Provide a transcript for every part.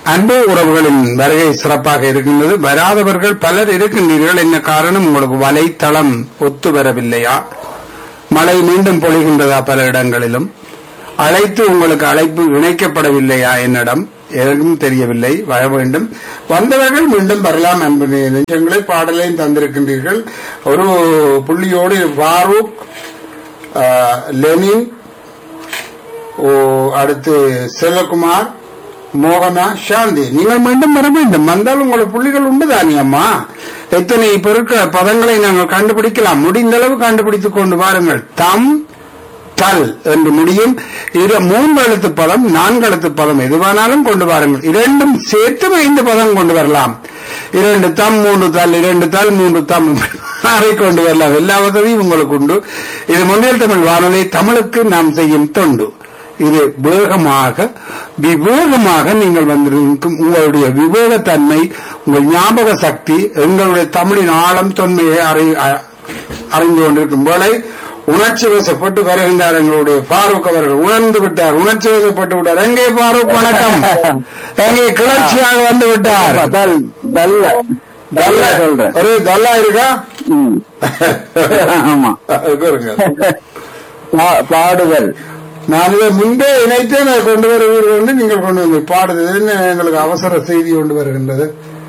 அன்பு உறவுகளின் வருகை சிறப்பாக இருக்கின்றது வராதவர்கள் பலர் இருக்கின்றீர்கள் என்ன காரணம் உங்களுக்கு வலைத்தளம் ஒத்து வரவில்லையா மழை மீண்டும் பொழிகின்றதா பல இடங்களிலும் அழைத்து உங்களுக்கு அழைப்பு இணைக்கப்படவில்லையா என்னிடம் எனக்கும் தெரியவில்லை வர வேண்டும் வந்தவர்கள் மீண்டும் வரலாம் அன்பு நெஞ்சங்களை பாடலையும் தந்திருக்கின்றீர்கள் ஒரு புள்ளியோடு ஃபாரூக் ஆ, லெனின் ஓ அடுத்து செல்வகுமார் மோகனா சாந்தி நீங்கள் மீண்டும் வர வேண்டும் வந்தால் உங்களுக்கு புள்ளிகள் உண்டுதானே அம்மா எத்தனை பொருட்கள் பதங்களை நாங்கள் கண்டுபிடிக்கலாம் முடிந்த அளவு கண்டுபிடித்துக் கொண்டு வாருங்கள் தம் தல் என்று முடியும் இரு மூன்று எழுத்து பதம் நான்கு எழுத்து பதம் எதுவானாலும் கொண்டு வாருங்கள் இரண்டும் சேர்த்து ஐந்து பதம் கொண்டு வரலாம் இரண்டு தம் மூன்று தல் இரண்டு தல் மூன்று தம் அதை கொண்டு வரலாம் எல்லா வசதியும் உங்களுக்கு உண்டு இது முன்னில் தமிழ் வானொலி தமிழுக்கு நாம் செய்யும் தொண்டு இது வேகமாக விவேகமாக நீங்கள் வந்திருக்கும் உங்களுடைய விவேகத்தன்மை உங்கள் ஞாபக சக்தி எங்களுடைய தமிழின் ஆழம் தொன்மையை அறி அ- அறிந்து கொண்டிருக்கும் போலை உணர்ச்சி வசப்பட்டு வருகின்றார் எங்களுடைய ஃபாரூக் அவர்கள் உணர்ந்து விட்டார் உணர்ச்சி வசப்பட்டு விட்டார் எங்கே ஃபாரூக் வணக்கம் எங்கே கிளர்ச்சியாக வந்து விட்டார் தல் தல்ல தல்ல சொல்றேன் ஒரு தல்லா இருக்கா ம். ஆமா கூறுங்க பா- பாடுதல் நான் இதை முன்பே இணைத்தே நான் கொண்டு வருவீர்கள் என்று நீங்கள் கொண்டு வந்து பாடுது என்ன எங்களுக்கு அவசர செய்தி கொண்டு வருகின்றது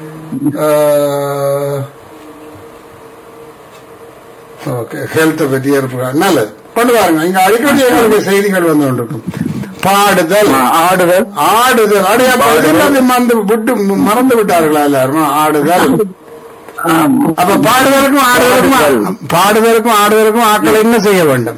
ஓகே ஹெல்த் பற்றி ஏற்படுறாங்க நல்லது கொண்டு வாருங்க இங்க அடிக்கடி எங்களுக்கு செய்திகள் வந்து கொண்டிருக்கும் பாடுதல் ஆ, ஆடுதல் ஆடுதல் அடைய மறந்து விட்டு மறந்து விட்டார்களா எல்லாரும் ஆடுதல் ஆமா. அப்ப பாடுவதற்கும் ஆடுவதற்கும் பாடுவதற்கும் ஆடுவதற்கும் ஆட்கள் என்ன செய்ய வேண்டும்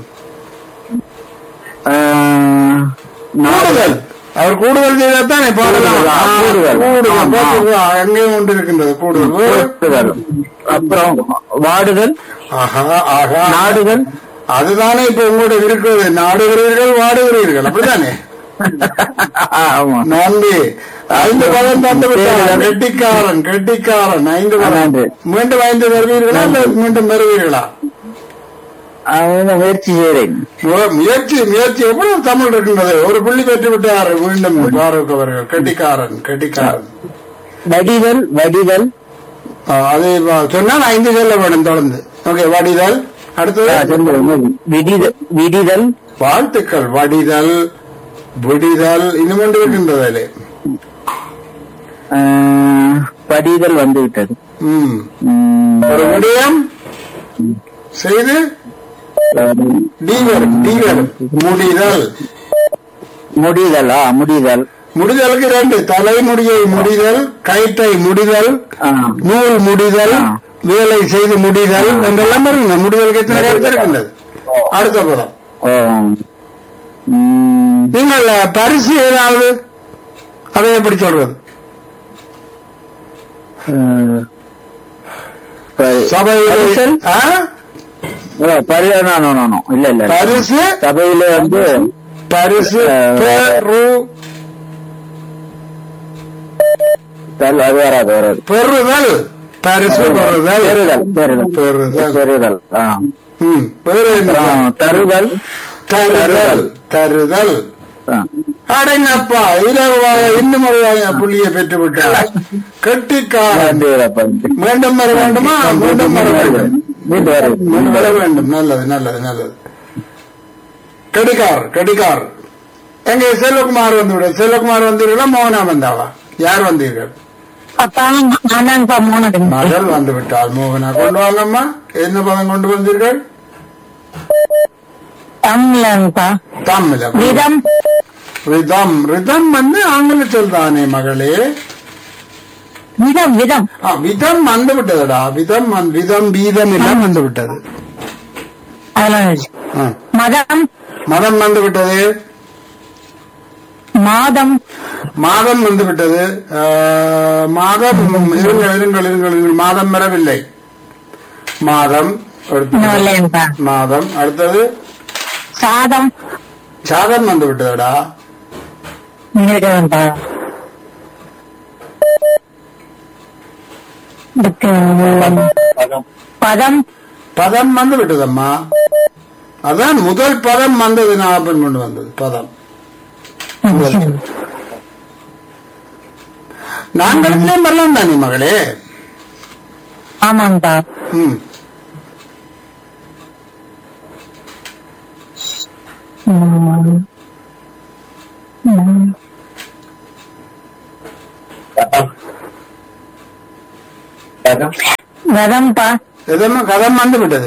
ஆ, கூடுதல் அவர் கூடுதல் செய்தால் தான் பாடலாம் கூடுதல், ஆ, கூடுதல். கூடுதல் ஆமா. பார்த்தீங்களா? அங்கேயும் ஒன்று இருக்கின்றது கூடுதல் கூடுதல். அப்புறம் வாடுதல் ஆஹா ஆஹா நாடுதல் அதுதானே இப்ப உங்களோட இருக்கிறது நாடுகிறீர்கள் வாடுகிறீர்கள் அப்படித்தானே ஆமா நன்றி ஐந்து பதம் தந்து விட்டார் கெட்டிக்காரன் கெட்டிக்காரன் ஐந்து பதம் நன்றி. மீண்டும் ஐந்து வருவீர்களா இல்லை மீண்டும் வருவீர்களா அவங்க முயற்சி செய்றேன் மு- முயற்சி முயற்சி எவ்வளவு தமிழ் இருக்கின்றது ஒரு புள்ளி பெற்று விட்டார் மீண்டும் பாரூக் அவர்கள் கெட்டிக்காரன் கெட்டிக்காரன் வடிதல் வடிதல் ஆ, அது வ- சொன்னால் ஐந்து சொல்ல வேணும் தொடர்ந்து ஓகே வடிதல் ஆ, அடுத்தது சொல்லுங்க. விடிதல் விடிதல் வாழ்த்துக்கள் வடிதல் விடிதல் இன்னும் ஒன்று இருக்கின்றது அதிலே ஆ, படிதல் வந்து விட்டது ம். ம், ஒரு விடயம் செய்து டீவர் டீவர் முடிதல் முடிதலா முடிதல் முடிதலுக்கு ரெண்டு தலைமுடியை முடிதல் கயிற்றை முடிதல் ஆ, நூல் முடிதல் ஆ. வேலை செய்து முடிதல் என்றெல்லாம் இருக்குங்க முடிதலுக்கு எத்தனை கருத்து இருக்கின்றது அடுத்த படம் ஓ. ம், நீங்கள் பரிசு ஏதாவது அதை எப்படி சொல்றது ஆ, பரி- சபையில் பரிசல்? ஆ? ஓ, பரி- no, no, no, no. இல்ல இல்ல இல்ல. பரிசு சபையில வந்து பரிசு ஆ. பெரு தல் அது வராது வராது பெறுதல் பரிசு பெறுதல் பெறுதல் பெறுதல் பெறுதல் பெறுதல் ஆ. ம், பெரு என்ன? அப்புறம் தருதல் தருதல் தருதல் ஆ. அடங்கப்பா இரவு இன்னும் ஒரு புள்ளியை பெற்று விட்டார் கெட்டிக்காரன் நன்றி வீரப்பன். மீண்டும் வர வேண்டுமா மீண்டும் வர வேண்டும் மீண்டும் வருது. மீண்டும் வர வேண்டும் நல்லது நல்லது நல்லது கடிகார் கடிகார் எங்க செல்வகுமார் வந்து விட செல்வகுமார் வந்தீர்களா மோகனா வந்தாவா யார் வந்தீர்கள் அப்பா நான்தான்ப்பா மூணு மகள் வந்து விட்டாள் மோகனா கொண்டு வாங்கம்மா என்ன பதம் கொண்டு வந்தீர்கள் தமிழன்ப்பா தமிழ விதம் ரிதம் ரிதம் வந்து ஆங்கில சொல் தானே மகளே விதம் விதம் ஆ, விதம் வந்து விட்டதுடா விதம் வந்து- விதம் வீதம் எல்லாம் வந்து விட்டது அதெல்லாம் இருக்கு. ஆ. மதம் மதம் வந்து விட்டது மாதம் மாதம் வந்து விட்டது ஆ, மாதம் இருங்கள் இருங்கள் இருங்கள் இருங்கள் மாதம் வரவில்லை மாதம் அடுத்தது. இன்னும் இல்லையப்பா மாதம் அடுத்தது சாதம் சாதம் வந்து விட்டதுடா இருக்குதுப்பா இதுக்கு பதம் பதம் வந்து விட்டதம்மா அதான் முதல் பதம் வந்தது ஞாபகம் கொண்டு வந்தது பதம் நாங்களும் வரலாம் தானே மகளே ஆமாங்கப்பா ம் ம். ம். ரதம்ப்பா எதமா கதம் வந்து விட்டது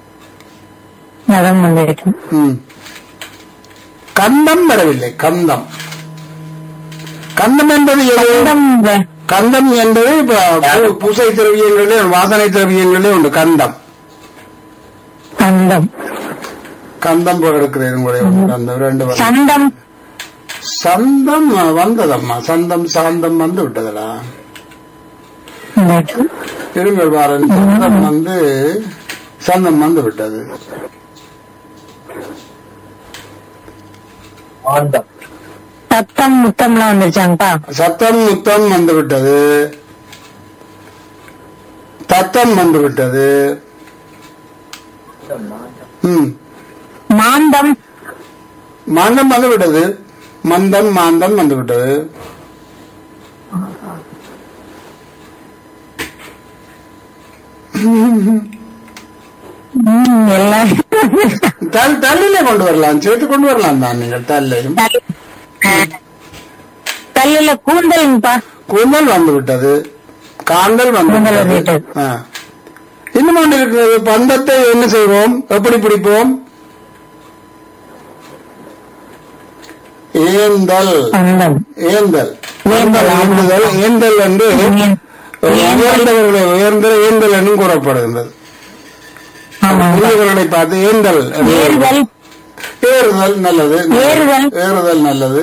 ரதம் வந்துட்டு ம் கந்தம் வரவில்லை கந்தம் கந்தம் என்பது எது? ரதம் வ- கந்தம் என்பது இப்ப பூ- பூசை திரவியங்களே வாசனை திரவியங்களே உண்டு கந்தம் சந்தம் கந்தம் போல இருக்கிறது உங்களுடைய கந்தம் ரெண்டு வரும். சந்தம் சந்தம் வந்ததம்மா சந்தம் சாந்தம் வந்து விட்டதடா வந்துட்டு. இருங்கள் பாரன் சந்தம் வந்து சந்தம் வந்து விட்டது சத்தம் முத்தம்லாம் வந்துருச்சாங்கப்பா சத்தம் முத்தம் வந்து விட்டது தத்தம் வந்து விட்டது ம் மாந்தம் மாந்தம் வந்து விட்டது மந்தம் மாந்தம் வந்து விட்டது ம், எல்லாம் தல் தள்ளிலே கொண்டு வரலாம் சேர்த்து கொண்டு வரலாம் தான் நீங்கள் தள்ளையும் கல்லுல கூந்தல்ப்பா கூந்தல் வந்து விட்டது காந்தல் வந்து கூந்தல் வந்து விட்டது விட்டது. ஆ. இன்னும் ஒன்று இருக்கிறது பந்தத்தை என்ன செய்வோம் எப்படி பிடிப்போம் ஏந்தல் சந்தம் ஏந்தல் ஏந்தல், ஆமா. ஏந்துதல் ஏந்தல் என்று ஏந்தல். உயர்ந்தவர்களை உயர்ந்த ஏந்தல் என்றும் கூறப்படுகின்றது ஆமாங்க உரியவர்களை பார்த்து ஏந்தல் என்று ஏறுதல் ஏறுதல் நல்லது ஏறுதல். ஏறுதல் நல்லது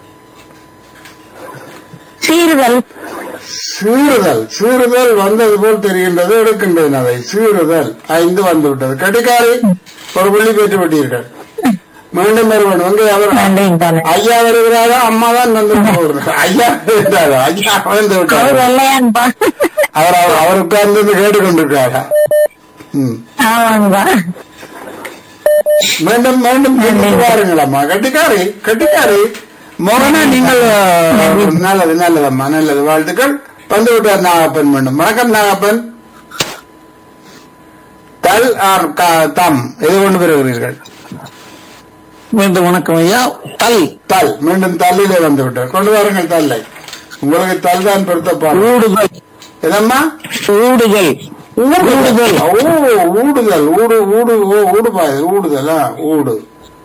சீறுதல் சீறுதல் சீறுதல் வந்தது போல் தெரிகின்றது எடுக்கின்றேன் அதை சீறுதல் ஐந்து வந்து விட்டது கட்டிக்காரி ஒரு புள்ளி பெற்று விட்டீர்கள் மீண்டும் வருவன் வந்து அவர் நன்றிங்கப்பா ஐயா வருகிறாரா அம்மா தான் வந்து போகிறார் ஐயா வருகிறாரா ஐயா வந்து அவர் விட்டார் வெள்ளையான்பா அவர் அவர் அவர் உட்கார்ந்து கேட்டுக்கொண்டிருக்காரா ம் ஆமாங்கப்பா மீண்டும் மீண்டும் பாருங்களம்மா கட்டிக்காரி கட்டிக்காரி மோகனா நீங்கள் அஹ், நல்லது நல்லதம்மா நல்லது வாழ்த்துக்கள் வந்து விட்டார் நாகப்பன் மீண்டும் வணக்கம் நாகப்பன் தல் ஆர் க- தம் எது கொண்டு பெறுகிறீர்கள் மீண்டும் வணக்கம் ஐயா தல் தல் மீண்டும் தல்லிலே வந்து விட்டார் கொண்டு வாருங்கள் தல்லை உங்களுக்கு தல் தான் பொருத்தப்பாடு ஊடுதல் எதம்மா ஊடுதல் ஊடுதல் ஓ ஊடுதல் ஊடு ஊடு ஓ, ஊடுபாய் ஊடுதல் ஆ, ஊடு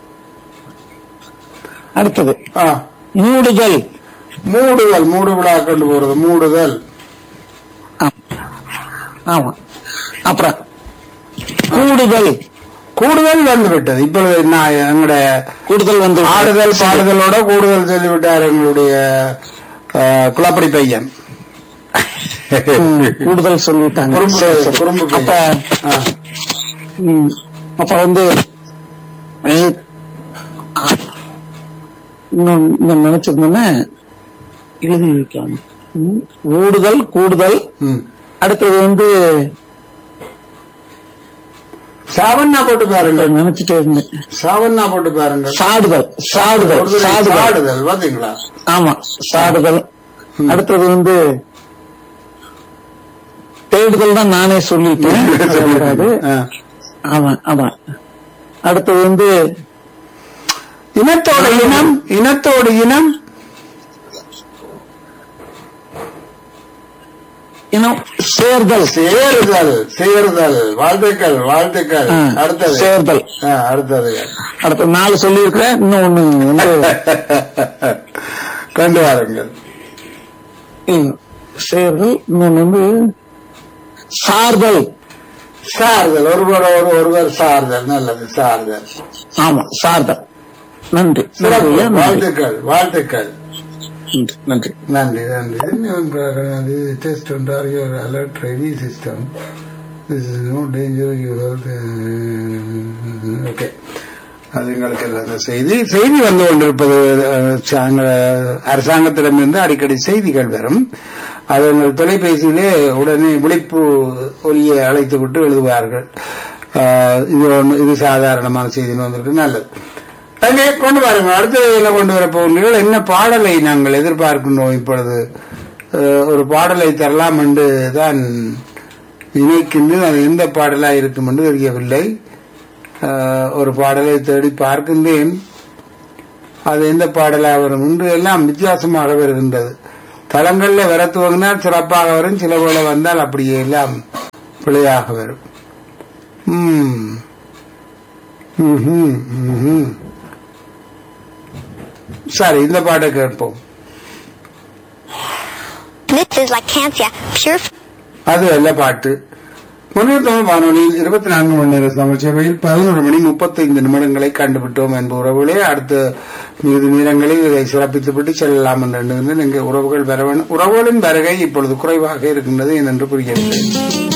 அடுத்தது ஆ மூடுதல் மூடுதல் மூடு விழா கொண்டு போறது மூடுதல் ஆம். ஆமா அப்புறம் கூடுதல் கூடுதல் வந்து விட்டது இப்பொழுது நான் எங்களுடைய கூடுதல் வந்து ஆடுதல் பாடுதலோட கூடுதல் சொல்லிவிட்டார் எங்களுடைய அஹ், குளப்படி பையன் ம், கூடுதல் சொல்லிட்டாங்க குறும்பு சரி, சரி. குறும்பு அப்ப பையன் ஆ. ம், அப்ப வந்து ஏ, ஆ, இன்னும் இன்னும் நினைச்சிருந்தேன்னா எழுதி வைக்கலாம் ம், ஊடுதல் கூடுதல் ம். அடுத்தது வந்து சாவண்ணா போட்டு பாருங்க நினைச்சிட்டே இருந்தேன் சாவண்ணா போட்டு பாருங்க சாடுதல் சாடுதல் ஒரு தடவை சாடுதல் சாடுதல் பாத்தீங்களா ஆமா சாடுதல் அடுத்தது வந்து தேடுதல் தான் நானே சொல்லிட்டேன் சொல்லக்கூடாது. ஆ. ஆமா ஆமா அடுத்தது வந்து இனத்தோட இனம் இனத்தோடு இனம் இன்னும் சேர்தல் சேருதல் சேருதல் வாழ்த்துக்கள் வாழ்த்துக்கள் ஆ, அடுத்தது சேர்தல் ஆ, அடுத்தது அடுத்த நாலு சொல்லியிருக்கிறேன் இன்னும் ஒண்ணு வந்து கொண்டு வாருங்கள் ம், சேர்தல் இன்னொன்னு வந்து சார்தல் சார்தல் ஒருவர் ஒரு ஒருவர் சார்தல் நல்லது சார்தல் ஆமா சார்தல் நன்றி சிறப்பு நன்றி, நன்றி வாழ்த்துக்கள் வாழ்த்துக்கள் நன்றி நன்றி நன்றி டெஸ்ட் ஒன்றார் your alert ready system this is no danger your okay அது எங்களுக்கு இல்லாத செய்தி செய்தி வந்து கொண்டிருப்பது அஹ், சாங்க- அரசாங்கத்திடமிருந்து அடிக்கடி செய்திகள் வரும் அது உங்கள் தொலைபேசியிலே உடனே விழிப்பு ஒலியை அழைத்து விட்டு எழுதுவார்கள் அஹ், இது ஒன்று இது சாதாரணமான செய்தி வந்திருக்கு நல்லது அங்கே கொண்டு பாருங்க அடுத்தது என்ன கொண்டு வர போகிறீர்கள் என்ன பாடலை நாங்கள் எதிர்பார்க்கின்றோம் இப்பொழுது அஹ், ஒரு பாடலை தரலாம் என்று தான் நினைக்கின்றேன் அது எந்த பாடலா இருக்கும் என்று தெரியவில்லை அஹ், ஒரு பாடலை தேடி பார்க்கின்றேன் அது எந்த பாடலா வரும் இன்று எல்லாம் வித்தியாசமாக வருகின்றது தளங்கள்ல வர துவங்கினால் சிறப்பாக வரும் சில போல வந்தால் அப்படியே எல்லாம் பிழையாக வரும் ம். ம்ஹும், ம்ஹும். சரி இந்த பாட்டை கேட்போம் This is Lycanthia, pure அது அல்ல பாட்டு முன்னூறு தமிழ் வானொலியில் இருபத்தி நான்கு மணி நேர சமைச்சவையில் பதினோரு மணி முப்பத்தைந்து நிமிடங்களை கண்டுவிட்டோம் என்ப உறவுகளே அடுத்த மீது நேரங்களில் இதை சிறப்பித்துவிட்டு செல்லலாம் என்று எண்ணுகின்றேன் இங்கே உறவுகள் வர வேண்டும் உறவுகளின் வருகை இப்பொழுது குறைவாக இருக்கின்றது என்று புரியவில்லை